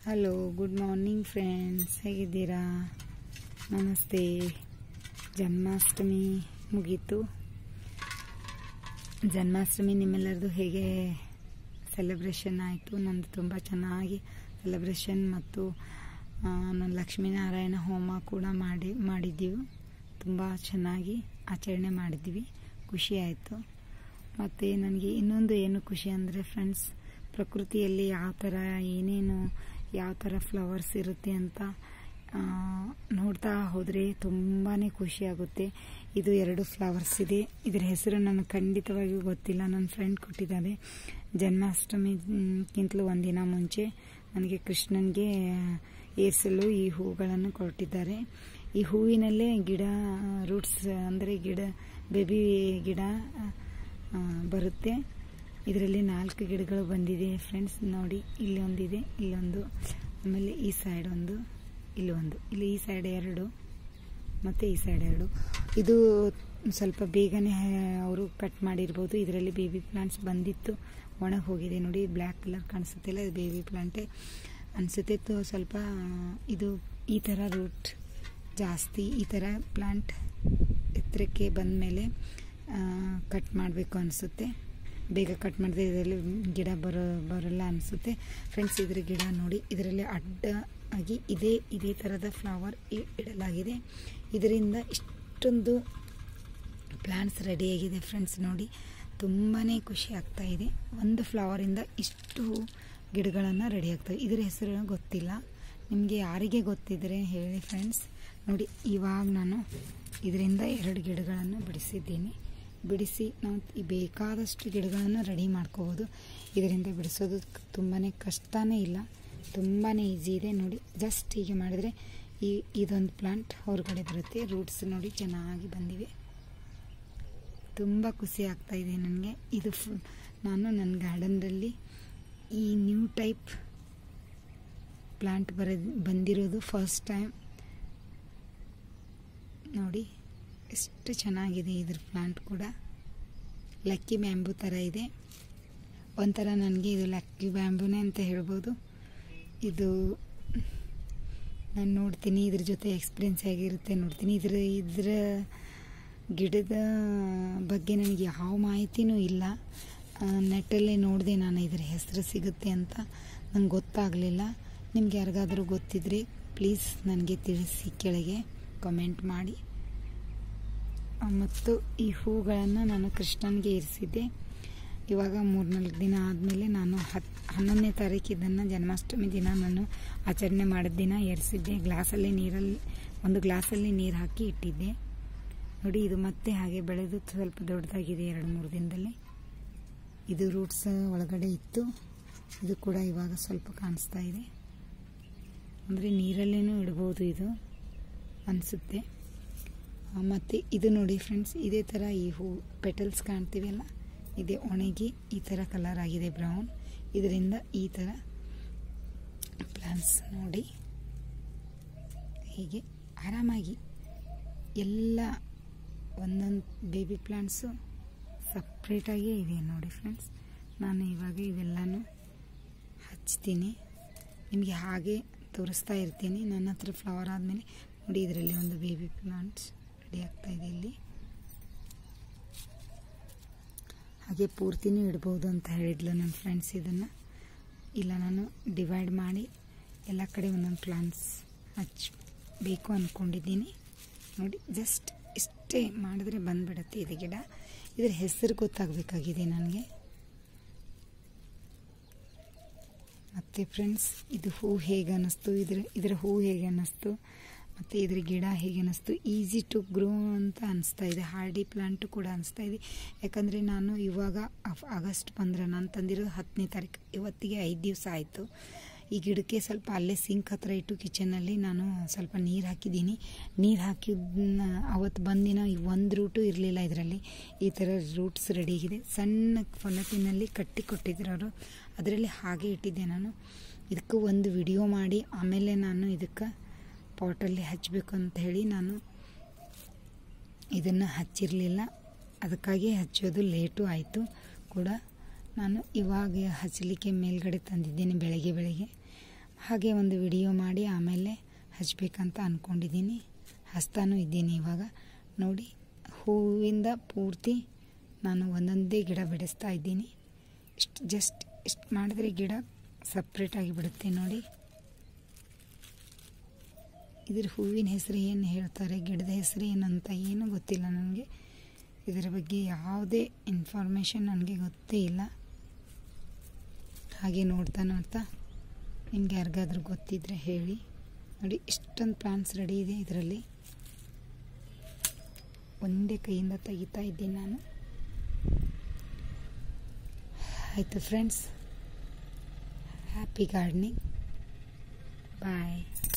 hello good morning friends ಹೇಗಿದ್ದೀರಾ ನಮಸ್ತೆ ಜನ್ಮಾಷ್ಟಮಿ ಮುಗೀತು ಜನ್ಮಾಷ್ಟಮಿ ನಿಮ್ಮೆಲ್ಲರದು ಹೇಗೆ ಸೆಲೆಬ್ರೇಷನ್ ಆಯಿತು ನಂದು ತುಂಬ ಚೆನ್ನಾಗಿ ಸೆಲೆಬ್ರೇಷನ್ ಮತ್ತು ಆ, ನಾನು ಲಕ್ಷ್ಮೀನಾರಾಯಣ ಹೋಮ ಕೂಡ ಮಾಡಿ ಮಾಡಿದ್ದೀವಿ ತುಂಬ ಚೆನ್ನಾಗಿ ಆಚರಣೆ ಮಾಡಿದ್ವಿ ಖುಷಿ ಆಯಿತು ಮತ್ತು ನನಗೆ ಇನ್ನೊಂದು ಏನು ಖುಷಿ ಅಂದರೆ ಫ್ರೆಂಡ್ಸ್ ಪ್ರಕೃತಿಯಲ್ಲಿ ಯಾವ ಥರ ಏನೇನು ಯಾವ ಥರ ಫ್ಲವರ್ಸ್ ಇರುತ್ತೆ ಅಂತ ಆ, ನೋಡ್ತಾ ಹೋದರೆ ತುಂಬಾ ಖುಷಿ ಆಗುತ್ತೆ ಇದು ಎರಡು ಫ್ಲವರ್ಸ್ ಇದೆ ಇದರ ಹೆಸರು ನನಗೆ ಖಂಡಿತವಾಗಿಯೂ ಗೊತ್ತಿಲ್ಲ ನನ್ನ ಫ್ರೆಂಡ್ ಕೊಟ್ಟಿದ್ದಾರೆ ಜನ್ಮಾಷ್ಟಮಿಗಿಂತಲೂ ಒಂದಿನ ಮುಂಚೆ ನನಗೆ ಕೃಷ್ಣನಿಗೆ ಏರಿಸಲು ಈ ಹೂಗಳನ್ನು ಕೊಟ್ಟಿದ್ದಾರೆ ಈ ಹೂವಿನಲ್ಲೇ ಗಿಡ ರೂಟ್ಸ್ ಅಂದರೆ ಗಿಡ ಬೇಬಿ ಗಿಡ ಆ, ಬರುತ್ತೆ ಇದರಲ್ಲಿ ನಾಲ್ಕು ಗಿಡಗಳು ಬಂದಿದೆ ಫ್ರೆಂಡ್ಸ್ ನೋಡಿ ಇಲ್ಲಿ ಒಂದಿದೆ ಇಲ್ಲೊಂದು ಆಮೇಲೆ ಈ ಸೈಡ್ ಒಂದು ಇಲ್ಲಿ ಒಂದು ಇಲ್ಲಿ ಈ ಸೈಡ್ ಎರಡು ಮತ್ತು ಈ ಸೈಡ್ ಎರಡು ಇದು ಸ್ವಲ್ಪ ಬೇಗನೆ ಅವರು ಕಟ್ ಮಾಡಿರ್ಬೋದು ಇದರಲ್ಲಿ ಬೇಬಿ ಪ್ಲಾಂಟ್ಸ್ ಬಂದಿತ್ತು ಒಣಗಿ ಹೋಗಿದೆ ನೋಡಿ ಬ್ಲ್ಯಾಕ್ ಕಲರ್ ಕಾಣಿಸುತ್ತಿಲ್ಲ ಇದು ಬೇಬಿ ಪ್ಲಾಂಟೇ ಅನಿಸುತ್ತೆ ತು- ಸ್ವಲ್ಪ ಇದು ಈ ಥರ ರೂಟ್ ಜಾಸ್ತಿ ಈ ಥರ ಪ್ಲಾಂಟ್ ಎತ್ತರಕ್ಕೆ ಬಂದ ಮೇಲೆ ಕಟ್ ಮಾಡಬೇಕು ಅನಿಸುತ್ತೆ ಬೇಗ ಕಟ್ ಮಾಡಿದ್ರೆ ಇದರಲ್ಲಿ ಗಿಡ ಬರೋ ಬರೋಲ್ಲ ಅನಿಸುತ್ತೆ ಫ್ರೆಂಡ್ಸ್ ಇದ್ರ ಗಿಡ ನೋಡಿ ಇದರಲ್ಲಿ ಅಡ್ಡ ಆಗಿ ಇದೇ ಇದೇ ಥರದ ಫ್ಲವರ್ ಇಡಲಾಗಿದೆ ಇದರಿಂದ ಇಷ್ಟೊಂದು ಪ್ಲ್ಯಾಂಟ್ಸ್ ರೆಡಿಯಾಗಿದೆ ಫ್ರೆಂಡ್ಸ್ ನೋಡಿ ತುಂಬಾ ಖುಷಿ ಆಗ್ತಾ ಇದೆ ಒಂದು ಫ್ಲವರಿಂದ ಇಷ್ಟು ಗಿಡಗಳನ್ನು ರೆಡಿ ಆಗ್ತವೆ ಇದರ ಹೆಸರು ಗೊತ್ತಿಲ್ಲ ನಿಮಗೆ ಯಾರಿಗೆ ಗೊತ್ತಿದ್ದರೆ ಹೇಳಿ ಫ್ರೆಂಡ್ಸ್ ನೋಡಿ ಇವಾಗ ನಾನು ಇದರಿಂದ ಎರಡು ಗಿಡಗಳನ್ನು ಬಿಡಿಸಿದ್ದೀನಿ ಬಿಡಿಸಿ ನಾವು ಈ ಬೇಕಾದಷ್ಟು ಗಿಡಗಳನ್ನು ರೆಡಿ ಮಾಡ್ಕೋಬೋದು ಇದರಿಂದ ಬಿಡಿಸೋದು ತುಂಬಾ ಕಷ್ಟನೇ ಇಲ್ಲ ತುಂಬಾ ಈಸಿ ಇದೆ ನೋಡಿ ಜಸ್ಟ್ ಹೀಗೆ ಮಾಡಿದರೆ ಈ ಇದೊಂದು ಪ್ಲಾಂಟ್ ಹೊರಗಡೆ ಬರುತ್ತೆ ರೂಟ್ಸ್ ನೋಡಿ ಚೆನ್ನಾಗಿ ಬಂದಿವೆ ತುಂಬ ಖುಷಿ ಆಗ್ತಾ ಇದೆ ನನಗೆ ಇದು ಫುಲ್ ನಾನು ನನ್ನ ಗಾರ್ಡನ್ದಲ್ಲಿ ಈ ನ್ಯೂ ಟೈಪ್ ಪ್ಲಾಂಟ್ ಬರ ಬಂದಿರೋದು ಫಸ್ಟ್ ಟೈಮ್ ನೋಡಿ ಎಷ್ಟು ಚೆನ್ನಾಗಿದೆ ಇದ್ರ ಪ್ಲಾಂಟ್ ಕೂಡ ಲಕ್ಕಿ ಬ್ಯಾಂಬೂ ಥರ ಇದೆ ಒಂಥರ ನನಗೆ ಇದು ಲಕ್ಕಿ ಬ್ಯಾಂಬೂನೇ ಅಂತ ಹೇಳ್ಬೋದು ಇದು ನಾನು ನೋಡ್ತೀನಿ ಇದ್ರ ಜೊತೆ ಎಕ್ಸ್ಪೀರಿಯನ್ಸ್ ಆಗಿರುತ್ತೆ ನೋಡ್ತೀನಿ ಇದ್ರ ಇದ್ರ ಗಿಡದ ಬಗ್ಗೆ ನನಗೆ ಯಾವ ಮಾಹಿತಿನೂ ಇಲ್ಲ ನೆಟ್ಟಲ್ಲೇ ನೋಡಿದೆ ನಾನು ಇದರ ಹೆಸರು ಸಿಗುತ್ತೆ ಅಂತ ನಂಗೆ ಗೊತ್ತಾಗಲಿಲ್ಲ ನಿಮ್ಗೆ ಯಾರಿಗಾದರೂ ಗೊತ್ತಿದ್ರೆ ಪ್ಲೀಸ್ ನನಗೆ ತಿಳಿಸಿ ಕೆಳಗೆ ಕಮೆಂಟ್ ಮಾಡಿ ಆ, ಮತ್ತು ಈ ಹೂಗಳನ್ನು ನಾನು ಕೃಷ್ಣನಿಗೆ ಇರಿಸಿದ್ದೆ ಇವಾಗ ಮೂರ್ನಾಲ್ಕು ದಿನ ಆದಮೇಲೆ ನಾನು ಹತ್ ಹನ್ನೊಂದನೇ ತಾರೀಕು ಇದನ್ನು ಜನ್ಮಾಷ್ಟಮಿ ದಿನ ನಾನು ಆಚರಣೆ ಮಾಡಿದ ದಿನ ಏರಿಸಿದ್ದೆ ಗ್ಲಾಸಲ್ಲಿ ನೀರಲ್ಲಿ ಒಂದು ಗ್ಲಾಸಲ್ಲಿ ನೀರು ಹಾಕಿ ಇಟ್ಟಿದ್ದೆ ನೋಡಿ ಇದು ಮತ್ತೆ ಹಾಗೆ ಬೆಳೆದು ಸ್ವಲ್ಪ ದೊಡ್ಡದಾಗಿದೆ ಎರಡು ಮೂರು ದಿನದಲ್ಲಿ ಇದು ರೂಟ್ಸ್ ಒಳಗಡೆ ಇತ್ತು ಇದು ಕೂಡ ಇವಾಗ ಸ್ವಲ್ಪ ಕಾಣಿಸ್ತಾ ಇದೆ ಅಂದರೆ ನೀರಲ್ಲೇನೂ ಇಡ್ಬೋದು ಇದು ಅನಿಸುತ್ತೆ ಮತ್ತು ಇದು ನೋಡಿ ಫ್ರೆಂಡ್ಸ್ ಇದೇ ಥರ ಈ ಹೂ ಪೆಟಲ್ಸ್ ಕಾಣ್ತೀವಲ್ಲ ಇದೇ ಒಣಗಿ ಈ ಥರ ಕಲರ್ ಆಗಿದೆ ಬ್ರೌನ್ ಇದರಿಂದ ಈ ಥರ ಪ್ಲಾಂಟ್ಸ್ ನೋಡಿ ಹೀಗೆ ಆರಾಮಾಗಿ ಎಲ್ಲ ಒಂದೊಂದು ಬೇಬಿ ಪ್ಲಾಂಟ್ಸು ಸಪ್ರೇಟಾಗೇ ಇದೆ ನೋಡಿ ಫ್ರೆಂಡ್ಸ್ ನಾನು ಇವಾಗ ಇವೆಲ್ಲನೂ ಹಚ್ತೀನಿ ನಿಮಗೆ ಹಾಗೆ ತೋರಿಸ್ತಾ ಇರ್ತೀನಿ ನನ್ನ ಹತ್ರ ಫ್ಲವರ್ ಆದಮೇಲೆ ನೋಡಿ ಇದರಲ್ಲಿ ಒಂದು ಬೇಬಿ ಪ್ಲಾಂಟ್ಸ್ ರೆಡಿ ಆಗ್ತಾ ಇದೆ ಇಲ್ಲಿ ಹಾಗೆ ಪೂರ್ತಿನೂ ಇಡ್ಬೋದು ಅಂತ ಹೇಳಿದ್ಲು ನನ್ನ ಫ್ರೆಂಡ್ಸ್ ಇದನ್ನು ಇಲ್ಲ ನಾನು ಡಿವೈಡ್ ಮಾಡಿ ಎಲ್ಲ ಕಡೆ ಒಂದೊಂದು ಪ್ಲಾಂಟ್ಸ್ ಹಚ್ಚಬೇಕು ಅಂದ್ಕೊಂಡಿದ್ದೀನಿ ನೋಡಿ ಜಸ್ಟ್ ಇಷ್ಟೇ ಮಾಡಿದ್ರೆ ಬಂದ್ಬಿಡುತ್ತೆ ಇದು ಗಿಡ ಇದರ ಹೆಸರು ಗೊತ್ತಾಗಬೇಕಾಗಿದೆ ನನಗೆ ಮತ್ತು ಫ್ರೆಂಡ್ಸ್ ಇದು ಹೂ ಹೇಗೆ ಅನ್ನಿಸ್ತು ಇದ್ರ ಇದರ ಹೂ ಹೇಗೆ ಅನ್ನಿಸ್ತು ಮತ್ತು ಇದ್ರ ಗಿಡ ಹೇಗೆ ಅನ್ನಿಸ್ತು ಈಸಿ ಟು ಗ್ರೋ ಅಂತ ಅನಿಸ್ತಾ ಇದೆ ಹಾರ್ಡಿ ಪ್ಲಾಂಟು ಕೂಡ ಅನಿಸ್ತಾ ಇದೆ ಯಾಕಂದರೆ ನಾನು ಇವಾಗ ಅಫ್- ಆಗಸ್ಟ್ ಬಂದರೆ ನಾನು ತಂದಿರೋದು ಹತ್ತನೇ ತಾರೀಕು ಇವತ್ತಿಗೆ ಐದು ದಿವಸ ಆಯಿತು ಈ ಗಿಡಕ್ಕೆ ಸ್ವಲ್ಪ ಅಲ್ಲೇ ಸಿಂಕ್ ಹತ್ರ ಇಟ್ಟು ಕಿಚನಲ್ಲಿ ನಾನು ಸ್ವಲ್ಪ ನೀರು ಹಾಕಿದ್ದೀನಿ ನೀರು ಹಾಕಿದ್ನ ಅವತ್ತು ಬಂದಿನ ಒಂದು ರೂಟು ಇರಲಿಲ್ಲ ಇದರಲ್ಲಿ ಈ ಥರ ರೂಟ್ಸ್ ರೆಡಿಯಾಗಿದೆ ಸಣ್ಣ ಫಲತಿನಲ್ಲಿ ಕಟ್ಟಿ ಕೊಟ್ಟಿದ್ರು ಅವರು ಅದರಲ್ಲಿ ಹಾಗೆ ಇಟ್ಟಿದ್ದೆ ನಾನು ಇದಕ್ಕೆ ಒಂದು ವಿಡಿಯೋ ಮಾಡಿ ಆಮೇಲೆ ನಾನು ಇದಕ್ಕೆ ಪಾಟಲ್ಲಿ ಹಚ್ಚಬೇಕು ಅಂತ ಹೇಳಿ ನಾನು ಇದನ್ನು ಹಚ್ಚಿರಲಿಲ್ಲ ಅದಕ್ಕಾಗಿ ಹಚ್ಚೋದು ಲೇಟು ಆಯಿತು ಕೂಡ ನಾನು ಇವಾಗ ಹಚ್ಚಲಿಕ್ಕೆ ಮೇಲ್ಗಡೆ ತಂದಿದ್ದೇನೆ ಬೆಳಗ್ಗೆ ಬೆಳಗ್ಗೆ ಹಾಗೆ ಒಂದು ವಿಡಿಯೋ ಮಾಡಿ ಆಮೇಲೆ ಹಚ್ಚಬೇಕಂತ ಅಂದ್ಕೊಂಡಿದ್ದೀನಿ ಹಚ್ತಾನೂ ಇದ್ದೀನಿ ಇವಾಗ ನೋಡಿ ಹೂವಿಂದ ಪೂರ್ತಿ ನಾನು ಒಂದೊಂದೇ ಗಿಡ ಬೆಳೆಸ್ತಾ ಇದ್ದೀನಿ ಇಷ್ಟು ಜಸ್ಟ್ ಇಷ್ಟು ಮಾಡಿದ್ರೆ ಗಿಡ ಸಪ್ರೇಟಾಗಿ ಬಿಡುತ್ತೆ ನೋಡಿ ಇದ್ರ ಹೂವಿನ ಹೆಸರು ಏನು ಹೇಳ್ತಾರೆ ಗಿಡದ ಹೆಸರು ಏನಂತ ಏನೂ ಗೊತ್ತಿಲ್ಲ ನನಗೆ ಇದರ ಬಗ್ಗೆ ಯಾವುದೇ ಇನ್ಫಾರ್ಮೇಷನ್ ನನಗೆ ಗೊತ್ತೇ ಇಲ್ಲ ಹಾಗೆ ನೋಡ್ತಾ ನೋಡ್ತಾ ನಿಮ್ಗೆ ಯಾರಿಗಾದ್ರೂ ಗೊತ್ತಿದ್ರೆ ಹೇಳಿ ನೋಡಿ ಇಷ್ಟೊಂದು ಪ್ಲಾಂಟ್ಸ್ ರೆಡಿ ಇದೆ ಇದರಲ್ಲಿ ಒಂದೇ ಕೈಯಿಂದ ತೆಗಿತಾ ಇದ್ದೀನಿ ನಾನು ಆಯಿತು ಫ್ರೆಂಡ್ಸ್ ಹ್ಯಾಪಿ ಗಾರ್ಡನಿಂಗ್ ಬಾಯ್